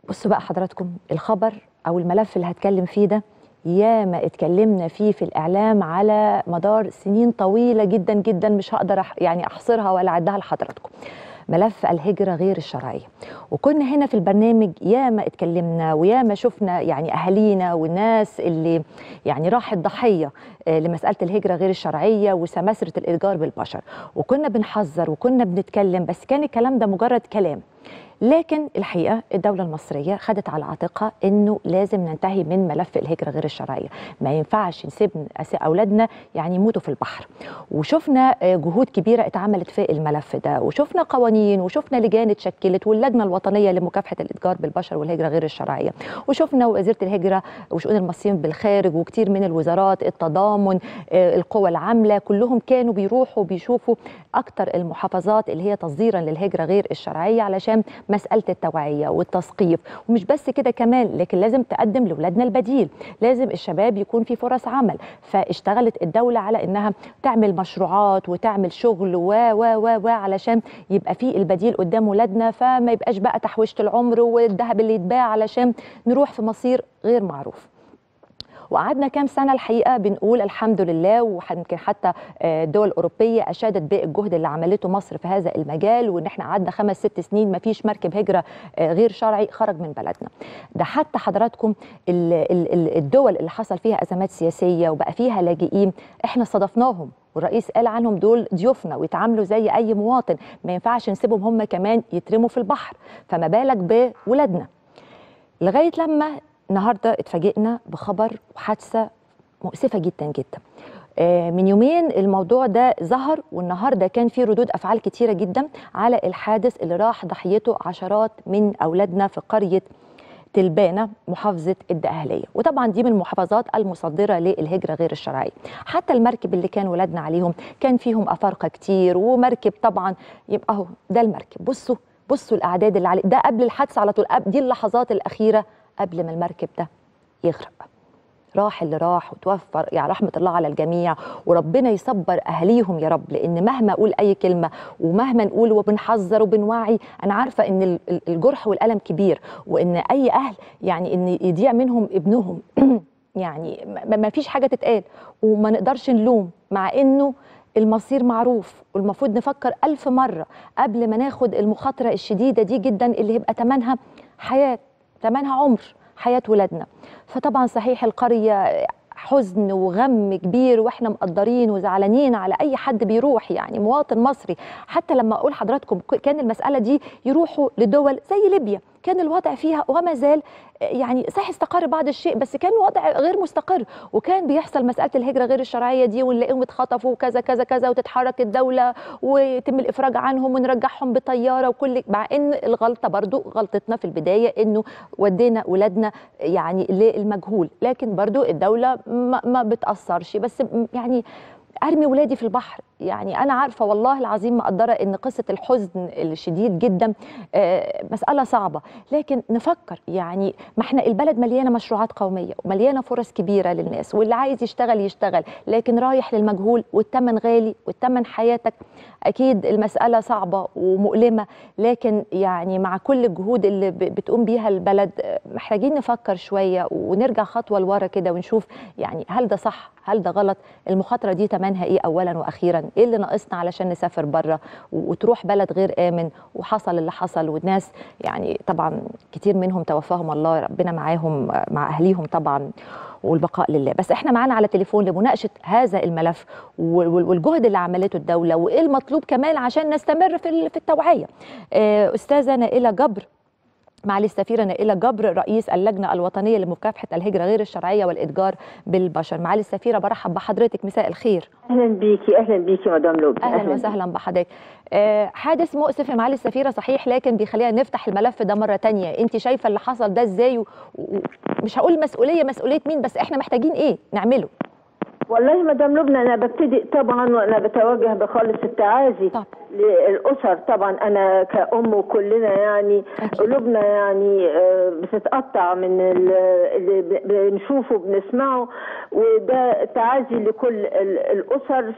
بصوا بقى حضراتكم الخبر او الملف اللي هتكلم فيه ده ياما اتكلمنا فيه في الاعلام على مدار سنين طويله جدا جدا مش هقدر أح يعني احصرها ولا اعدها لحضراتكم ملف الهجره غير الشرعيه وكنا هنا في البرنامج ياما اتكلمنا وياما شفنا يعني اهالينا والناس اللي يعني راحت ضحيه آه، لمساله الهجره غير الشرعيه وسماسره الاتجار بالبشر وكنا بنحذر وكنا بنتكلم بس كان الكلام ده مجرد كلام لكن الحقيقه الدوله المصريه خدت على عاتقها انه لازم ننتهي من ملف الهجره غير الشرعيه ما ينفعش نسيب أس- اولادنا يعني يموتوا في البحر وشفنا آه، جهود كبيره اتعملت في الملف ده وشفنا قوانين وشفنا لجان اتشكلت واللجنه الوطنيه لمكافحه الاتجار بالبشر والهجره غير الشرعيه وشفنا وزيره الهجره وشؤون المصريين بالخارج وكتير من الوزارات التضامن آه، القوى العامله كلهم كانوا بيروحوا بيشوفوا اكتر المحافظات اللي هي تصديرا للهجره غير الشرعيه علشان مساله التوعيه والتثقيف ومش بس كده كمان لكن لازم تقدم لاولادنا البديل لازم الشباب يكون في فرص عمل فاشتغلت الدوله على انها تعمل مشروعات وتعمل شغل و و و و علشان يبقى في البديل قدام ولادنا فما يبقاش بقى تحويشه العمر والذهب اللي يتباع علشان نروح في مصير غير معروف وقعدنا كام سنه الحقيقه بنقول الحمد لله ويمكن حتى آه، الدول الاوروبيه اشادت بالجهد اللي عملته مصر في هذا المجال وان احنا قعدنا خمس ست سنين ما فيش مركب هجره آه، غير شرعي خرج من بلدنا ده حتى حضراتكم ال- ال- ال- الدول اللي حصل فيها ازمات سياسيه وبقى فيها لاجئين احنا استضفناهم والرئيس قال عنهم دول ضيوفنا ويتعاملوا زي اي مواطن ما ينفعش نسيبهم هم كمان يترموا في البحر فما بالك بولادنا لغايه لما النهارده اتفاجئنا بخبر وحادثه مؤسفه جدا جدا آه، من يومين الموضوع ده ظهر والنهارده كان في ردود افعال كتيره جدا على الحادث اللي راح ضحيته عشرات من اولادنا في قريه تلبانه محافظه الدقهليه وطبعا دي من المحافظات المصدره للهجره غير الشرعيه حتى المركب اللي كان ولادنا عليهم كان فيهم افارقه كتير ومركب طبعا يبقى اهو ده المركب بصوا بصوا الاعداد اللي عليه ده قبل الحادثه على طول قبل- دي اللحظات الاخيره قبل ما المركب ده يغرق راح اللي راح وتوفر يعني رحمه الله على الجميع وربنا يصبر اهاليهم يا رب لان مهما اقول اي كلمه ومهما نقول وبنحذر وبنوعي انا عارفه ان ال- ال- الجرح والالم كبير وان اي اهل يعني ان يضيع منهم ابنهم يعني ما- ما فيش حاجه تتقال وما نقدرش نلوم مع انه المصير معروف والمفروض نفكر ألف مرة قبل ما ناخد المخاطرة الشديدة دي جدا اللي يبقى تمنها حياة تمنها عمر حياة ولادنا فطبعا صحيح القرية حزن وغم كبير واحنا مقدرين وزعلانين على اي حد بيروح يعني مواطن مصري حتى لما اقول حضراتكم ك- كان المساله دي يروحوا لدول زي ليبيا كان الوضع فيها وما زال يعني صحيح استقر بعض الشيء بس كان الوضع غير مستقر وكان بيحصل مساله الهجره غير الشرعيه دي ونلاقيهم اتخطفوا وكذا كذا كذا وتتحرك الدوله ويتم الافراج عنهم ونرجعهم بطياره وكل مع ان الغلطه برضو غلطتنا في البدايه انه ودينا اولادنا يعني للمجهول لكن برضو الدوله ما, ما بتاثرش بس يعني ارمي ولادي في البحر يعني انا عارفه والله العظيم مقدره ان قصه الحزن الشديد جدا آه، مساله صعبه لكن نفكر يعني ما احنا البلد مليانه مشروعات قوميه ومليانه فرص كبيره للناس واللي عايز يشتغل يشتغل لكن رايح للمجهول والثمن غالي والثمن حياتك اكيد المساله صعبه ومؤلمه لكن يعني مع كل الجهود اللي ب- بتقوم بيها البلد آه، محتاجين نفكر شويه ونرجع خطوه لورا كده ونشوف يعني هل ده صح هل ده غلط المخاطره دي ثمنها ايه اولا واخيرا ايه اللي ناقصنا علشان نسافر بره و- وتروح بلد غير امن وحصل اللي حصل والناس يعني طبعا كتير منهم توفاهم الله ربنا معاهم آه، مع اهليهم طبعا والبقاء لله بس احنا معانا على تليفون لمناقشه هذا الملف وال- وال- والجهد اللي عملته الدوله وايه المطلوب كمان عشان نستمر في ال- في التوعيه آه، استاذه نائله جبر معالي السفيره نائله جبر رئيس اللجنه الوطنيه لمكافحه الهجره غير الشرعيه والاتجار بالبشر معالي السفيره برحب بحضرتك مساء الخير اهلا بيكي اهلا بيكي مدام لبنى اهلا وسهلا بحضرتك آه، حادث مؤسف يا معالي السفيره صحيح لكن بيخلينا نفتح الملف ده مره تانية انت شايفه اللي حصل ده ازاي ومش هقول مسؤوليه مسؤوليه مين بس احنا محتاجين ايه نعمله والله مدام لبنى انا ببتدئ طبعا وانا بتوجه بخالص التعازي طب. للاسر طبعا انا كأم وكلنا يعني أكيد. قلوبنا يعني آه، بتتقطع من ال- اللي ب- بنشوفه بنسمعه وده تعازي لكل ال- الاسر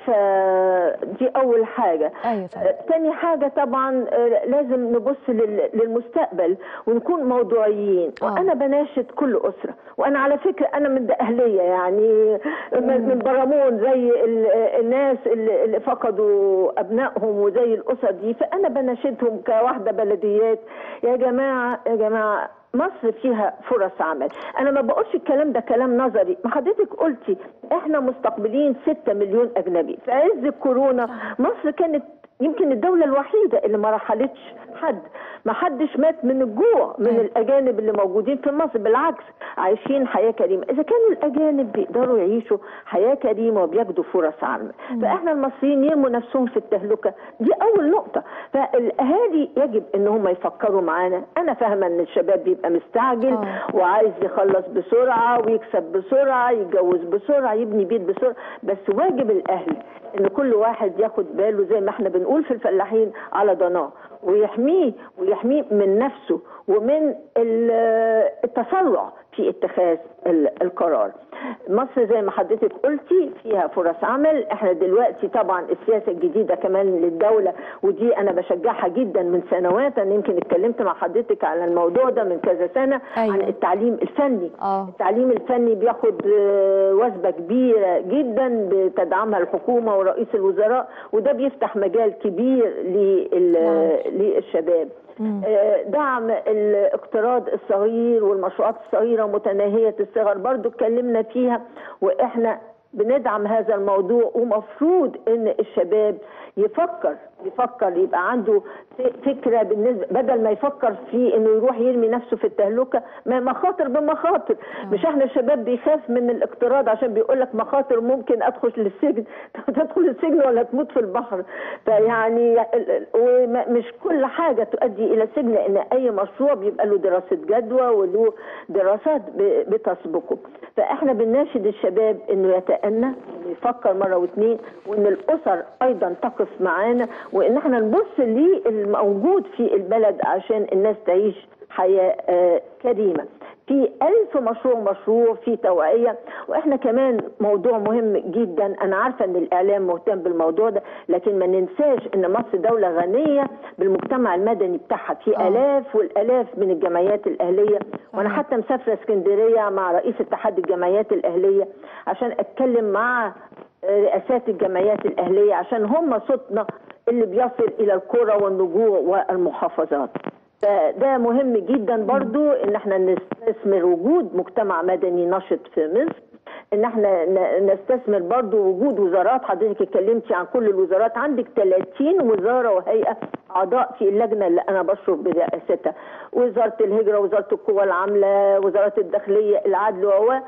فدي اول حاجه ايوه فندم آه، تاني حاجة طبعا آه، لازم نبص لل- للمستقبل ونكون موضوعيين آه. وأنا بناشد كل أسرة وأنا على فكرة أنا من ده أهلية يعني من من برامون زي ال- الناس اللي اللي فقدوا أبنائهم وزي الأسر دي فأنا بناشدهم كواحدة بلديات يا جماعة يا جماعة مصر فيها فرص عمل انا ما بقولش الكلام ده كلام نظري ما حضرتك قلتي احنا مستقبلين 6 مليون اجنبي في عز الكورونا مصر كانت يمكن الدولة الوحيدة اللي ما رحلتش حد ما حدش مات من الجوع من أيوة. الأجانب اللي موجودين في مصر بالعكس عايشين حياة كريمة إذا كانوا الأجانب بيقدروا يعيشوا حياة كريمة وبيجدوا فرص عمل فإحنا المصريين يرموا نفسهم في التهلكة دي أول نقطة فالأهالي يجب إن هم يفكروا معانا أنا فاهمة إن الشباب بيبقى مستعجل آه. وعايز يخلص بسرعة ويكسب بسرعة يتجوز بسرعة يبني بيت بسرعة بس واجب الأهل إن كل واحد ياخد باله زي ما احنا بنقول في الفلاحين على ضناه ويحميه ويحميه من نفسه ومن ال- التسرع في اتخاذ ال- القرار مصر زي ما حضرتك قلتي فيها فرص عمل احنا دلوقتي طبعا السياسه الجديده كمان للدوله ودي انا بشجعها جدا من سنوات انا يمكن اتكلمت مع حضرتك على الموضوع ده من كذا سنه أيوة. عن التعليم الفني اه التعليم الفني بياخد آه، وثبة كبيرة جدا بتدعمها الحكومة ورئيس الوزراء وده بيفتح مجال كبير لل- نعم. للشباب مم. آه، دعم الاقتراض الصغير والمشروعات الصغيرة متناهية الصغر برضو اتكلمنا فيها واحنا بندعم هذا الموضوع ومفروض ان الشباب يفكر يفكر يبقى عنده ف- فكره بالنسبه بدل ما يفكر في انه يروح يرمي نفسه في التهلكه ما مخاطر بمخاطر مش احنا الشباب بيخاف من الاقتراض عشان بيقول لك مخاطر ممكن ادخل للسجن تدخل السجن ولا تموت في البحر فيعني ال- ال- ومش كل حاجه تؤدي الى السجن لان اي مشروع بيبقى له دراسه جدوى وله دراسات ب- بتسبقه فاحنا بنناشد الشباب انه يتأنى إنه يفكر مره واثنين وان الاسر ايضا تقف معانا وان احنا نبص للموجود في البلد عشان الناس تعيش حياه آه، كريمه في ألف مشروع مشروع في توعية وإحنا كمان موضوع مهم جدا أنا عارفة أن الإعلام مهتم بالموضوع ده لكن ما ننساش أن مصر دولة غنية بالمجتمع المدني بتاعها في آه. آلاف والآلاف من الجمعيات الأهلية وأنا صحيح. حتى مسافرة اسكندرية مع رئيس اتحاد الجمعيات الأهلية عشان أتكلم مع رئاسات الجمعيات الأهلية عشان هم صوتنا اللي بيصل إلى القرى والنجوع والمحافظات فده مهم جدا برضو ان احنا نستثمر وجود مجتمع مدني نشط في مصر ان احنا ن- نستثمر برضو وجود وزارات حضرتك اتكلمتي عن كل الوزارات عندك 30 وزاره وهيئه اعضاء في اللجنه اللي انا بشرف برئاستها وزاره الهجره وزاره القوى العامله وزاره الداخليه العدل و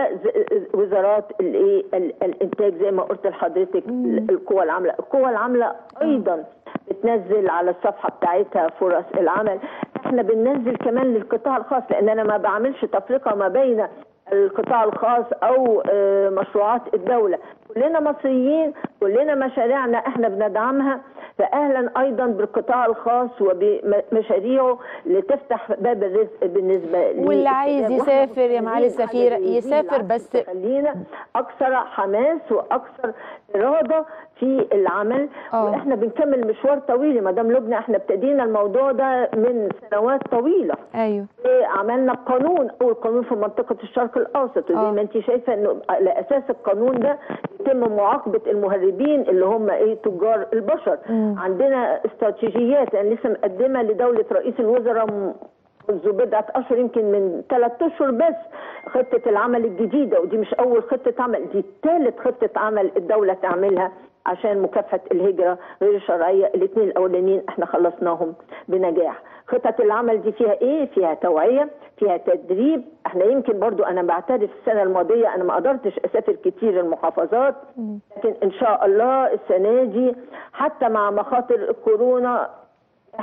ووزارات الايه ال- الانتاج زي ما قلت لحضرتك القوى العامله القوى العامله ايضا بتنزل على الصفحه بتاعتها فرص العمل احنا بننزل كمان للقطاع الخاص لان انا ما بعملش تفرقه ما بين القطاع الخاص او آه، مشروعات الدوله كلنا مصريين كلنا مشاريعنا احنا بندعمها فاهلا ايضا بالقطاع الخاص وبمشاريعه لتفتح باب الرزق بالنسبه واللي للشباب. عايز وإحنا يسافر يا معالي مستنيين السفيرة حاجة زي دي. يسافر بالعكس بس خلينا اكثر حماس واكثر اراده في العمل آه. واحنا بنكمل مشوار طويل يا مدام لبنى احنا ابتدينا الموضوع ده من سنوات طويله ايوه عملنا قانون اول قانون في منطقه الشرق الاوسط وزي آه. ما انت شايفه انه على اساس القانون ده يتم معاقبه المهربين اللي هم ايه تجار البشر مم. عندنا استراتيجيات انا لسه مقدمه لدوله رئيس الوزراء م- منذ بضعة أشهر يمكن من ثلاث أشهر بس خطة العمل الجديدة ودي مش أول خطة عمل دي ثالث خطة عمل الدولة تعملها عشان مكافحة الهجرة غير الشرعية الاثنين الأولانيين احنا خلصناهم بنجاح خطط العمل دي فيها ايه فيها توعية فيها تدريب احنا يمكن برضو انا بعترف السنة الماضية انا ما قدرتش اسافر كتير المحافظات لكن ان شاء الله السنة دي حتى مع مخاطر الكورونا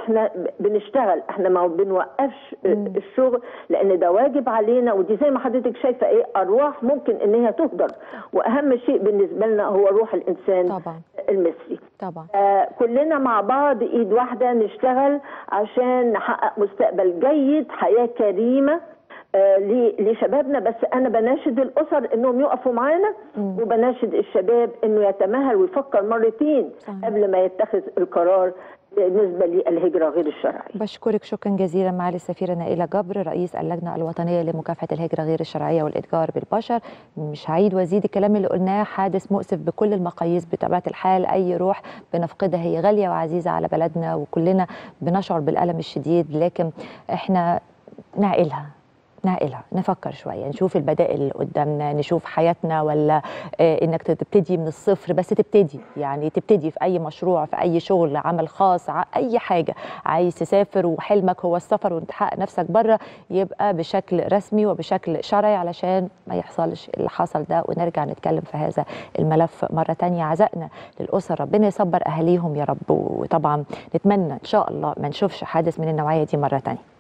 احنا بنشتغل احنا ما بنوقفش مم. الشغل لان ده واجب علينا ودي زي ما حضرتك شايفه ايه ارواح ممكن ان هي تهدر واهم شيء بالنسبه لنا هو روح الانسان طبعا المصري طبعا آه، كلنا مع بعض ايد واحده نشتغل عشان نحقق مستقبل جيد حياه كريمه آه، ل- لشبابنا بس انا بناشد الاسر انهم يقفوا معانا مم. وبناشد الشباب انه يتمهل ويفكر مرتين صحيح. قبل ما يتخذ القرار بالنسبه للهجره غير الشرعيه بشكرك شكرا جزيلا معالي السفيرة نائلة جبر رئيس اللجنة الوطنية لمكافحة الهجرة غير الشرعية والإتجار بالبشر مش هعيد وازيد الكلام اللي قلناه حادث مؤسف بكل المقاييس بطبيعة الحال أي روح بنفقدها هي غالية وعزيزة على بلدنا وكلنا بنشعر بالألم الشديد لكن احنا نعقلها نعقلها نفكر شوية نشوف البدائل اللي قدامنا نشوف حياتنا ولا آه، انك تبتدي من الصفر بس تبتدي يعني تبتدي في اي مشروع في اي شغل عمل خاص ع- اي حاجة عايز تسافر وحلمك هو السفر وتحقق نفسك بره يبقى بشكل رسمي وبشكل شرعي علشان ما يحصلش اللي حصل ده ونرجع نتكلم في هذا الملف مرة تانية عزائنا للأسر ربنا يصبر أهاليهم يا رب وطبعا نتمنى إن شاء الله ما نشوفش حادث من النوعية دي مرة تانية